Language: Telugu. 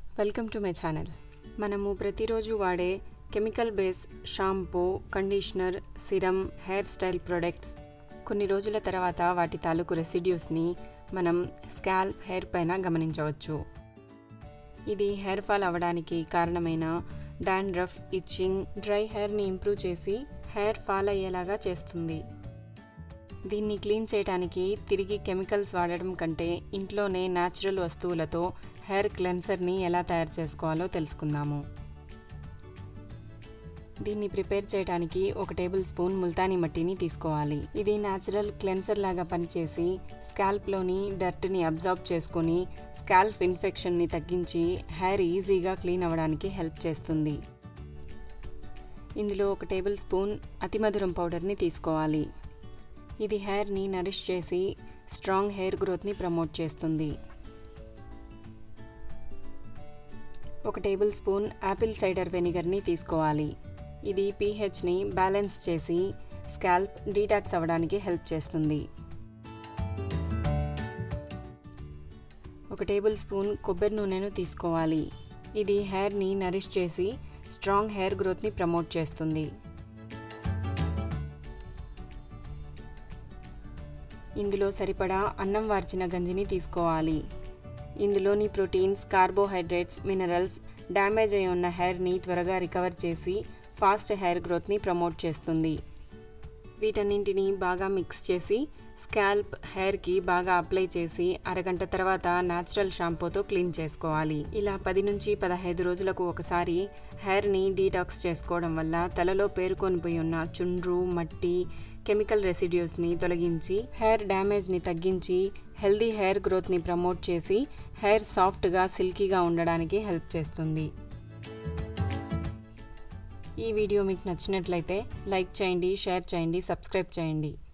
వెల్కమ్ టు మై ఛానల్ మనము ప్రతిరోజు వాడే chemical base shampoo conditioner serum hair style products కొన్ని రోజుల తర్వాత వాటి తాలూకు రెసిడ్యూస్ని మనం స్కాల్ప్ హెయిర్ పైన గమనించవచ్చు ఇది హెయిర్ ఫాల్ అవ్వడానికి కారణమైన డాండ్రఫ్ ఇచ్చింగ్ డ్రై హెయిర్ని ఇంప్రూవ్ చేసి హెయిర్ ఫాల్ అయ్యేలాగా చేస్తుంది దీన్ని క్లీన్ చేయడానికి తిరిగి కెమికల్స్ వాడడం కంటే ఇంట్లోనే న్యాచురల్ వస్తువులతో హెయిర్ క్లెన్సర్ని ఎలా తయారు చేసుకోవాలో తెలుసుకుందాము దీన్ని ప్రిపేర్ చేయడానికి ఒక టేబుల్ స్పూన్ ముల్తానీ మట్టిని తీసుకోవాలి ఇది న్యాచురల్ క్లెన్సర్ లాగా పనిచేసి స్కాల్ప్లోని డర్ట్ని అబ్జార్బ్ చేసుకొని స్కాల్ప్ ఇన్ఫెక్షన్ని తగ్గించి హెయిర్ ఈజీగా క్లీన్ అవ్వడానికి హెల్ప్ చేస్తుంది ఇందులో ఒక టేబుల్ స్పూన్ అతిమధురం పౌడర్ని తీసుకోవాలి ఇది హెయిర్ని నరిష్ చేసి స్ట్రాంగ్ హెయిర్ గ్రోత్ని ప్రమోట్ చేస్తుంది ఒక టేబుల్ స్పూన్ యాపిల్ సైడర్ వెనిగర్ని తీసుకోవాలి ఇది పీహెచ్ని బ్యాలెన్స్ చేసి స్కాల్ప్ డీటాక్స్ అవ్వడానికి హెల్ప్ చేస్తుంది ఒక టేబుల్ స్పూన్ కొబ్బరి నూనెను తీసుకోవాలి ఇది హెయిర్ని నరిష్ చేసి స్ట్రాంగ్ హెయిర్ గ్రోత్ని ప్రమోట్ చేస్తుంది ఇందులో సరిపడా అన్నం వార్చిన గంజిని తీసుకోవాలి ఇందులోని ప్రోటీన్స్ కార్బోహైడ్రేట్స్ మినరల్స్ డ్యామేజ్ అయి ఉన్న హెయిర్ని త్వరగా రికవర్ చేసి ఫాస్ట్ హెయిర్ గ్రోత్ని ప్రమోట్ చేస్తుంది వీటన్నింటిని బాగా మిక్స్ చేసి స్కాల్ప్ హెయిర్కి బాగా అప్లై చేసి అరగంట తర్వాత న్యాచురల్ షాంపూతో క్లీన్ చేసుకోవాలి ఇలా పది నుంచి పదహైదు రోజులకు ఒకసారి హెయిర్ని డీటాక్స్ చేసుకోవడం వల్ల తలలో పేరుకొనిపోయి ఉన్న చుండ్రు మట్టి కెమికల్ రెసిడ్యూస్ని తొలగించి హెయిర్ డ్యామేజ్ని తగ్గించి హెల్దీ హెయిర్ గ్రోత్ని ప్రమోట్ చేసి హెయిర్ సాఫ్ట్గా సిల్కీగా ఉండడానికి హెల్ప్ చేస్తుంది ఈ వీడియో మీకు నచ్చినట్లయితే లైక్ చేయండి షేర్ చేయండి సబ్స్క్రైబ్ చేయండి